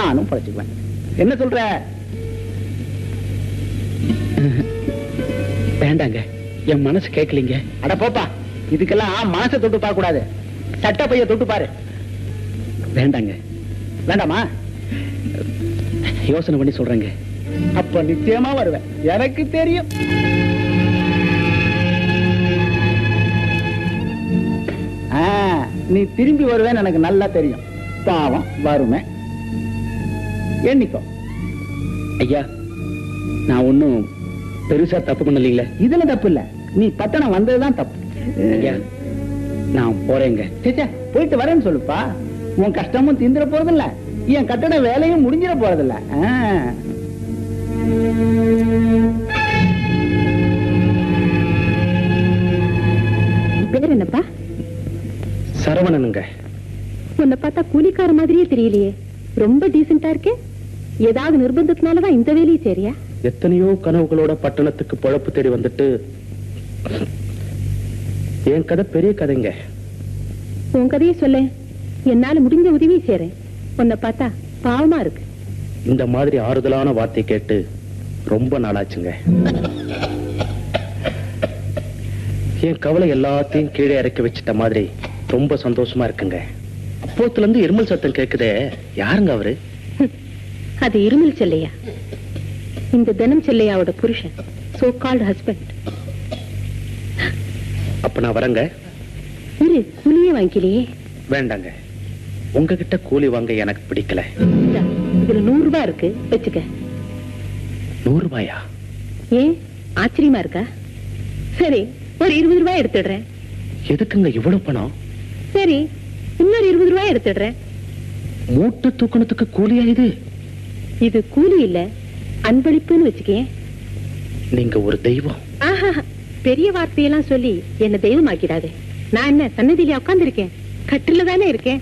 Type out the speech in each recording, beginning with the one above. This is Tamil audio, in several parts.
நானும் பழச்சுக்குவேன் என்ன சொல்ற வேண்டாங்க என் மனசு கேட்கலீங்க அட போப்பா இதுக்கெல்லாம் மனசை தொட்டு பார்க்க கூடாது சட்ட பைய தொட்டு பாரு வேண்டாங்க வேண்டாமா யோசனை பண்ணி சொல்றேங்க அப்ப நிச்சயமா வருவேன் எனக்கு தெரியும் ஆ, நீ திரும்பி வருவேன்னு எனக்கு நல்லா தெரியும் பாவம் வருமே எண்ணிக்கோ ஐயா நான் ஒன்னும் பெருசா தப்பு பண்ணலீங்களே இதுல தப்பு இல்ல நீ பட்டணம் வந்ததுதான் தப்பு ஐயா நான் போறேங்க சேச்சே, போயிட்டு வரேன்னு சொல்லுப்பா உன் கஷ்டமும் தீந்துட போறதில்ல என் கட்டட வேலையும் முடிஞ்சிட போறதில்ல ஆ. பேர் என்னப்பா சரவணனுங்க உன்னை பார்த்தா கூலிக்கார மாதிரியே தெரியலையே ரொம்ப டீசெண்டா இருக்கே ஏதாவது நிர்பந்தத்தினாலதான் இந்த வேலையை சரியா எத்தனையோ கனவுகளோட பட்டணத்துக்கு பொழப்பு தேடி வந்துட்டு என் கதை பெரிய கதைங்க உன் கதையை சொல்ல என்னால முடிஞ்ச உதவி செய்றேன் உன்னை பார்த்தா பாவமா இருக்கு இந்த மாதிரி ஆறுதலான வார்த்தை கேட்டு ரொம்ப நாளாச்சுங்க என் கவலை எல்லாத்தையும் கீழே இறக்கி வச்சிட்ட மாதிரி ரொம்ப சந்தோஷமா இருக்குங்க அப்போத்துல இருந்து இருமல் சத்தம் கேக்குதே யாருங்க அவரு அது இருமல் செல்லையா இந்த தினம் செல்லையாவோட புருஷன் சோ கால்டு ஹஸ்பண்ட் அப்ப நான் வரேங்க இரு கூலியே வாங்கிக்கலையே வேண்டாங்க உங்ககிட்ட கூலி வாங்க எனக்கு பிடிக்கல இந்தா, இதுல நூறு ரூபாய் இருக்கு வச்சுக்க நூறு ரூபாயா ஏன் ஆச்சரியமா இருக்கா சரி ஒரு இருபது ரூபாய் எடுத்துடுறேன் எதுக்குங்க இவ்வளவு பணம் சரி இன்னொரு இருபது ரூபாய் எடுத்துடுறேன் மூட்டை தூக்கணத்துக்கு கூலியா இது இது கூலி இல்ல அன்பளிப்புன்னு வச்சுக்கேன் நீங்க ஒரு தெய்வம் ஆஹா பெரிய வார்த்தையெல்லாம் சொல்லி என்ன தெய்வமாக்கிடாதே நான் என்ன சன்னதியில உட்கார்ந்திருக்கேன் கட்டில தானே இருக்கேன்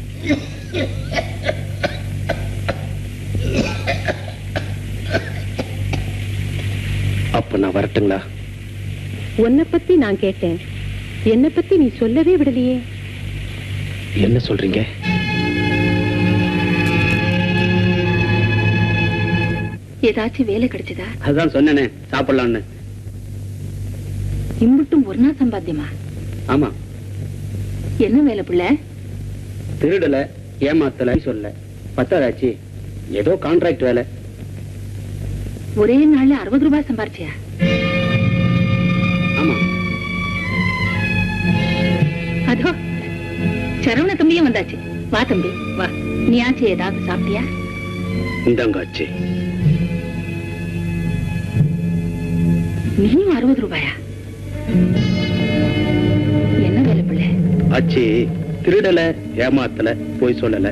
அப்ப நான் வரட்டுங்களா உன்னை பத்தி நான் கேட்டேன் என்னை பத்தி நீ சொல்லவே விடலையே என்ன சொல்றீங்க ஏதாச்சும் வேலை கிடைச்சதா அதான் சொன்னேனே சாப்பிடலாம்னு இம்புட்டும் ஒரு நாள் சம்பாத்தியமா ஆமா என்ன வேலை புள்ள திருடல ஏமாத்தல சொல்ல பத்தாதாச்சு ஏதோ கான்ட்ராக்ட் வேலை ஒரே நாள்ல அறுபது ரூபாய் சம்பாரிச்சியா ஆமா அதோ சரவண தம்பியும் வந்தாச்சு வா தம்பி வா நீயாச்சு ஏதாவது சாப்பிட்டியா இந்தாங்க ஆச்சு நீயும் அறுபது ரூபாயா என்ன வேலை பிள்ளை ஆச்சு திருடல ஏமாத்தல போய் சொல்லல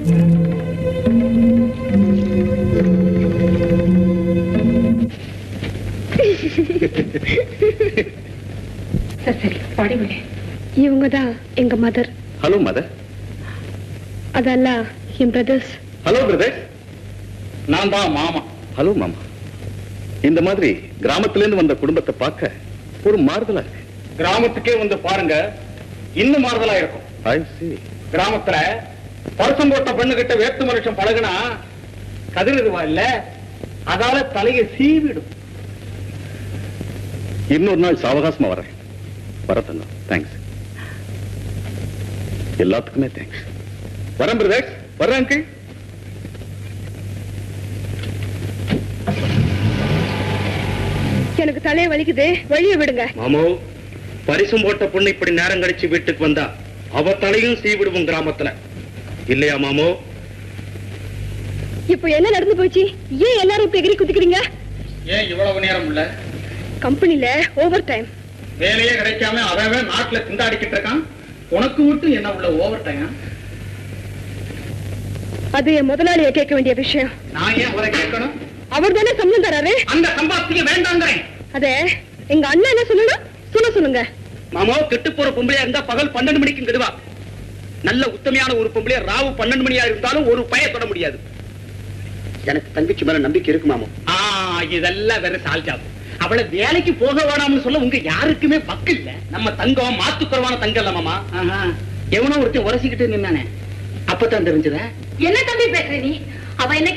சரி சரி பாடி பிள்ளை இவங்க தான் எங்க மதர் ஹலோ மதர் அதெல்லாம் என் பிரதர்ஸ் ஹலோ பிரதர் நான் தான் மாமா ஹலோ மாமா இந்த மாதிரி கிராமத்துல இருந்து வந்த குடும்பத்தை பார்க்க ஒரு மாறுதலா இருக்கு கிராமத்துக்கே வந்து பாருங்க இன்னும் மாறுதலா இருக்கும் ஐ see கிராமத்துல பருசம் போட்ட பெண்ணுகிட்ட வேத்து மனுஷன் பழகுனா கதிரதுவா இல்ல அதால தலையை சீவிடும் இன்னொரு நாள் சாவகாசமா வரேன் வரத்தங்க தேங்க்ஸ் எல்லாத்துக்குமே தேங்க்ஸ் வரேன் பிரதர் வரேன் அங்கிள் எனக்கு தலையை வலிக்குது வழிய விடுங்க மாமோ பரிசம் போட்ட பொண்ணு இப்படி நேரம் கழிச்சு வீட்டுக்கு வந்தா அவ தலையும் சீவிடுவோம் கிராமத்துல இல்லையா மாமோ இப்போ என்ன நடந்து போச்சு ஏன் எல்லாரும் இப்ப எகிரி குதிக்கிறீங்க ஏன் இவ்வளவு நேரம் இல்ல கம்பெனில ஓவர் டைம் வேலையே கிடைக்காம அவன் நாட்டுல திண்டாடிக்கிட்டு இருக்கான் உனக்கு மட்டும் என்ன உள்ள ஓவர் டைம் அது என் முதலாளிய கேட்க வேண்டிய விஷயம் நான் ஏன் அவரை கேட்கணும் அவர் தானே சம்பளம் தராரு அந்த சம்பாத்தியம் வேண்டாங்கிறேன் அதே எங்க அண்ணா என்ன சொல்லணும் சொல்ல சொல்லுங்க மாமா கெட்டு போற பொம்பளையா இருந்தா பகல் பன்னெண்டு மணிக்கு கெடுவா நல்ல உத்தமையான ஒரு பொம்பளையா ராவு பன்னெண்டு மணியா இருந்தாலும் ஒரு பய தொட முடியாது எனக்கு தங்கச்சி மேல நம்பிக்கை இருக்கு மாமா ஆ இதெல்லாம் வேற சால்ஜாப் அவளை வேலைக்கு போக வேணாம்னு சொல்ல உங்க யாருக்குமே பக்கு இல்ல நம்ம தங்கம் மாத்துக்குறவான தங்கம் இல்ல மாமா எவனோ ஒருத்தன் உரசிக்கிட்டு நின்னானே அப்பதான் தெரிஞ்சதா என்ன தம்பி பேசுற நீ அவ என்ன